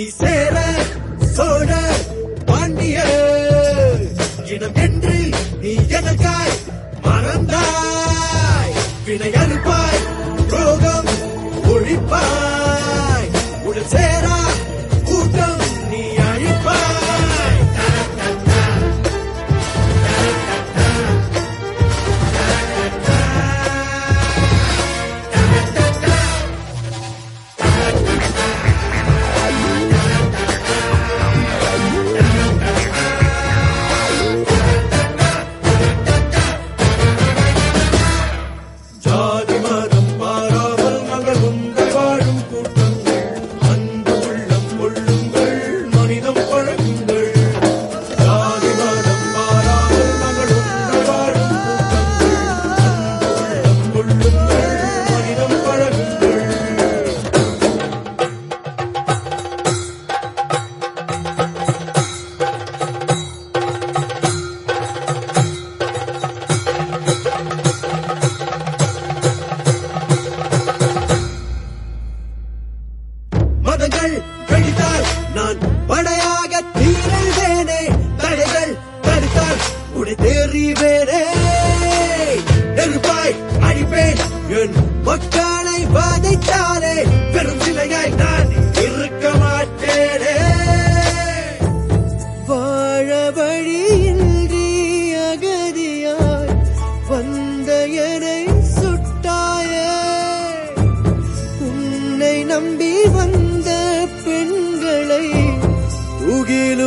நீ சேர சோழ பாண்டிய இனம் என்று நீ எனக்காய் மறந்தாய் வினை அறுப்பாய் ரோகம் ஒழிப்பாய் உடன் சேரா கூட்டம் நீ அழிப்பாய் ஜாதி மதம் மாறாமல் மகள் உங்கள் வாழும் கூட்டங்கள் அன்பு உள்ளம் கொள்ளுங்கள் மனிதம் பழகுங்கள் ஜாதி மதம் மாறாமல் மகள் உங்கள் வாழும் கூட்டங்கள் அன்பு உள்ளம் கொள்ளுங்கள் மனிதம் பழகுங்கள் மதங்கள் கழித்தால் நான் படையாக தீரவேனே தடைகள் தடுத்தால் உடை தேறிவேனே நெருப்பாய் அழிப்பேன் என் மக்களை வதைத்தாலே பெரும் சிலையாய் நான் இருக்க மாட்டேனே வாழ வழியின்றி அகதியாய் வந்த என்னை சுட்டாயே உன்னை நம்பி வந்த பெண்களை தூகிலும்